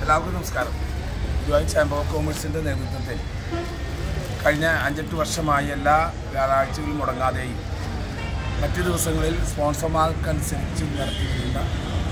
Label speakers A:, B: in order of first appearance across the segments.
A: എല്ലാവർക്കും നമസ്കാരം Guruvayur chamber of കോമേഴ്സിൻ്റെ നേതൃത്വത്തിൽ കഴിഞ്ഞ അഞ്ചെട്ട് വർഷമായി എല്ലാ വ്യാഴാഴ്ചകളും മുടങ്ങാതെയും മറ്റു ദിവസങ്ങളിൽ സ്പോൺസർമാർക്കനുസരിച്ച് നടത്തി വരുന്ന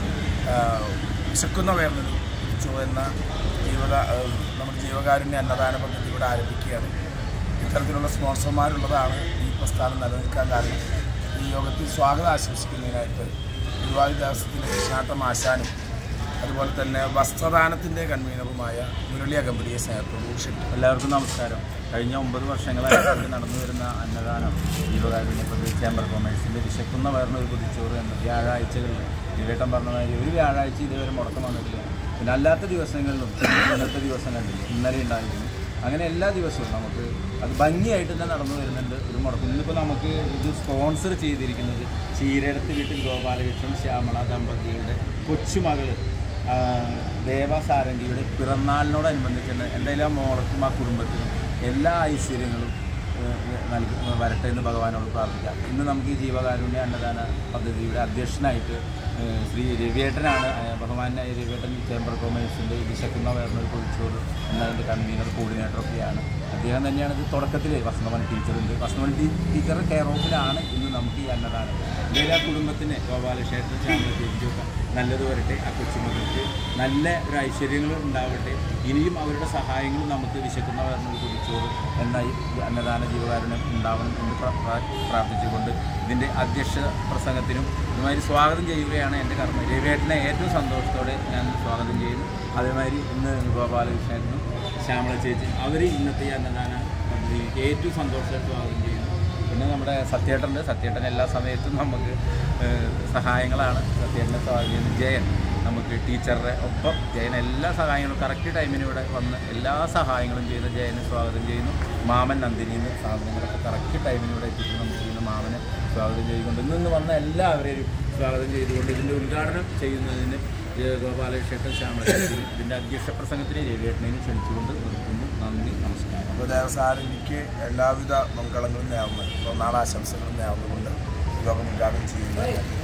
A: ആ, വിശക്കുന്ന വേർന്നത് ചോ എന്ന ജീവക ആ, നമ്മുടെ ജീവകാരുണ്യ അന്നദാന പദ്ധതി ഇവിടെ ആരംഭിക്കുകയാണ് ഇത്തരത്തിലുള്ള സ്പോൺസർമാരുള്ളതാണ് ഈ പ്രസ്ഥാനം നിലനിൽക്കാൻ കാരണം ഈ യോഗത്തിൽ സ്വാഗതം ആശംസിക്കുന്നതിനായിട്ട് ഗുരുവായൂർ ദേവസ്വത്തിലെ കൃഷ്ണാട്ടം ആശാനും അതുപോലെ തന്നെ വസ്ത്രദാനത്തിൻ്റെ കൺവീനറുമായ മുരളി അകമ്പടിയെ സ്നേഹത്തോട് ക്ഷണിക്കുന്നു
B: എല്ലാവർക്കും നമസ്കാരം കഴിഞ്ഞ ഒമ്പത് വർഷങ്ങളായിട്ട് ഇവിടെ നടന്നു വരുന്ന അന്നദാനം ജീവകാരുണ്യ പദ്ധതി ചേംബർ കൊമേഴ്സിൻ്റെ വിശക്കുന്ന വയറിന് ഒരു കുതിച്ചോറ് എന്ന വ്യാഴാഴ്ചകളിൽ വിവേകം പറഞ്ഞ മാതിരി ഒരു വ്യാഴാഴ്ച ഇതുവരെ മുടക്കം വന്നിട്ടില്ല പിന്നെ അല്ലാത്ത ദിവസങ്ങളിലും ഇന്നത്തെ ദിവസങ്ങളിൽ ഇന്നലെ ഉണ്ടായിരുന്നു അങ്ങനെ എല്ലാ ദിവസവും നമുക്ക് അത് ഭംഗിയായിട്ട് തന്നെ നടന്നു വരുന്നുണ്ട് ഒരു മുടക്കം ഇന്നിപ്പോൾ നമുക്ക് ഇത് സ്പോൺസർ ചെയ്തിരിക്കുന്നത് ചീരടത്ത് വീട്ടിൽ ഗോപാലകൃഷ്ണൻ ശ്യാമള ദമ്പതികളുടെ കൊച്ചുമകള് ആ, ദേവ സാരംഗിയുടെ പിറന്നാളിനോടനുബന്ധിച്ചുള്ള എന്തായാലും ആ മോളക്കും ആ കുടുംബത്തിനും എല്ലാ ഐശ്വര്യങ്ങളും ഏഹ്, നൽകി വരട്ടെ എന്ന് ഭഗവാനോട് പ്രാർത്ഥിക്കാം ഇന്ന് നമുക്ക് ഈ ജീവകാരുണ്യ അന്നദാന പദ്ധതിയുടെ അധ്യക്ഷനായിട്ട് ഏഹ്, ശ്രീ രവിയേട്ടനാണ് ഏഹ്, ബഹുമാനായ രവിയേട്ടൻ ചേംബർ കൊമേഴ്സിൻ്റെ വിശക്കുന്ന വേർന്നൊരു കുഴിച്ചോറ് എന്നതിൻ്റെ കൺവീനർ കോർഡിനേറ്ററൊക്കെയാണ് അദ്ദേഹം തന്നെയാണ് ഇത് തുടക്കത്തിൽ വസന്തമണി ടീച്ചറുണ്ട് വസന്തമണി ടീ ടീച്ചറുടെ കെയർ ഓഫിലാണ് ഇന്ന് നമുക്ക് ഈ അന്നദാനം എന്തായാലും ആ കുടുംബത്തിന് ഗോപാലക്ഷേത്ര ചാനൽ ചേച്ചിയൊക്കെ നല്ലത് വരട്ടെ ആ കൊച്ചുമക്കൾക്ക് നല്ല ഒരു ഐശ്വര്യങ്ങൾ ഉണ്ടാവട്ടെ ഇനിയും അവരുടെ സഹായങ്ങളും നമുക്ക് വിശക്കുന്ന വരുന്നത് കുതിച്ചോറ് എന്ന ഈ അന്നദാന ജീവകാരുണ്യം ഉണ്ടാവണം എന്ന് പ്ര- പ്ര- പ്രാർത്ഥിച്ചുകൊണ്ട് ഇതിൻ്റെ അധ്യക്ഷ പ്രസംഗത്തിനും ഇതുമാതിരി സ്വാഗതം ചെയ്യുകയാണ് എൻ്റെ കർമ്മ രവിയേട്ടനെ ഏറ്റവും സന്തോഷത്തോടെ ഞാൻ സ്വാഗതം ചെയ്യുന്നു അതേമാതിരി ഇന്ന് ഗോപാലകൃഷ്ണനും ശ്യാമള ചേച്ചി അവർ ഇന്നത്തെ ഈ അന്നദാന പദ്ധതിക്ക് ഏറ്റവും സന്തോഷത്തോടെ സ്വാഗതം ചെയ്യുന്നു പിന്നെ നമ്മുടെ സത്യേട്ടൻ്റെ സത്യേട്ടൻ എല്ലാ സമയത്തും നമുക്ക് ഏഹ്, സഹായങ്ങളാണ് സത്യേട്ടനെ സ്വാഗതം ചെയ്യുന്നു ജയൻ നമുക്ക് ടീച്ചറുടെ ഒപ്പം ജയൻ എല്ലാ സഹായങ്ങളും കറക്റ്റ് ടൈമിന് ഇവിടെ വന്ന് എല്ലാ സഹായങ്ങളും ചെയ്യുന്ന ജയനെ സ്വാഗതം ചെയ്യുന്നു മാമൻ നന്ദിനിന്ന് സാധനങ്ങളൊക്കെ കറക്റ്റ് ടൈമിന് ഇവിടെ എത്തിച്ച് നമുക്ക് ചെയ്യുന്ന മാമനെ സ്വാഗതം ചെയ്തുകൊണ്ട് ഇന്ന് ഇന്ന് വന്ന എല്ലാവരെയും സ്വാഗതം ചെയ്തുകൊണ്ട് ഇതിൻ്റെ ഉദ്ഘാടനം ചെയ്യുന്നതിന് ഏഹ്, ഗോപാലകൃഷ്ണൻ ശ്യാമള ഇതിൻ്റെ അധ്യക്ഷ പ്രസംഗത്തിന് രവിയേട്ടനെയും ക്ഷണിച്ചുകൊണ്ട് നിർത്തുന്നു നന്ദി നമസ്കാരം
A: അപ്പോൾ ദേവസാരംഗിക്ക് എല്ലാവിധ മംഗളങ്ങളും നേർന്ന് നാളാശംസകളും നേർന്നുകൊണ്ട് യോഗം ഉദ്ഘാടനം ചെയ്യുന്ന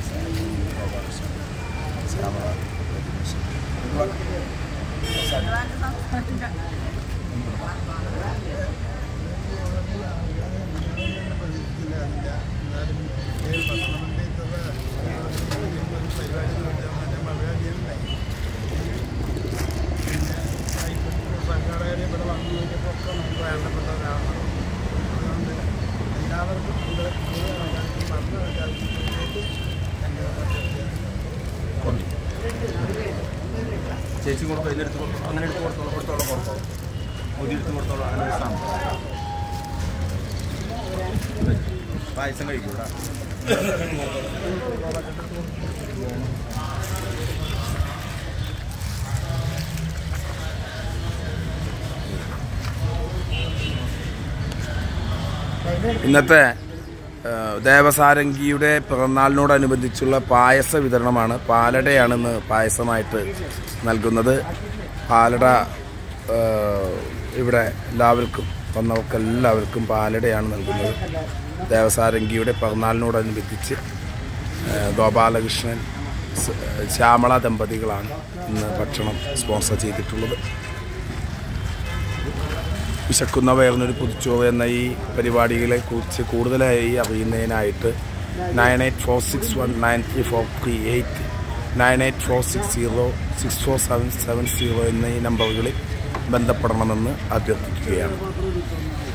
A: ഗോപാലകൃഷ്ണൻ ശ്യാമള രജനീഷ്. ഒരുപാട് അവസാനം.
C: സംഘാടകരെ ഇവിടെ വന്നു നോക്കിയപ്പോൾ ഒക്കെ നമുക്ക് വേണ്ടപ്പെട്ടവരാണ് അതുകൊണ്ട് എല്ലാവർക്കും ഇത് ഇത് വന്നു വേണ്ടി എൻ്റെ
B: ചേച്ചി കൊടുത്തോ ഇതെടുത്ത് കൊടുത്തോ അങ്ങനെ എടുത്ത് കൊടുത്തോളൂ കൊടുത്തോളൂ കൊടുത്തോളൂ ഒതി എടുത്ത് കൊടുത്തോളൂ അങ്ങനെ ഒരു സാധനം പായസം കഴിക്കൂടാ
A: ഇന്നത്തെ ആ, ദേവസാരംഗിയുടെ പിറന്നാളിനോടനുബന്ധിച്ചുള്ള പായസ വിതരണമാണ് പാലടയാണ് ഇന്ന് പായസമായിട്ട് നൽകുന്നത് പാലട ആ, ഇവിടെ എല്ലാവർക്കും വന്നവർക്ക് എല്ലാവർക്കും പാലടയാണ് നൽകുന്നത് ദേവസാരംഗിയുടെ പിറന്നാളിനോടനുബന്ധിച്ച് ആ, ഗോപാലകൃഷ്ണൻ സ- ശ്യാമള ദമ്പതികളാണ് ഇന്ന് ഭക്ഷണം സ്പോൺസർ ചെയ്തിട്ടുള്ളത് വിശക്കുന്ന വേർന്നൊരു പുതുച്ചോറ് എന്ന ഈ പരിപാടികളെ കുറിച്ച് കൂടുതലായി അറിയുന്നതിനായിട്ട് nine eight four six one nine three four three eight nine eight four six zero six four seven seven zero എന്ന ഈ നമ്പറുകളിൽ ബന്ധപ്പെടണമെന്ന് അഭ്യർത്ഥിക്കുകയാണ്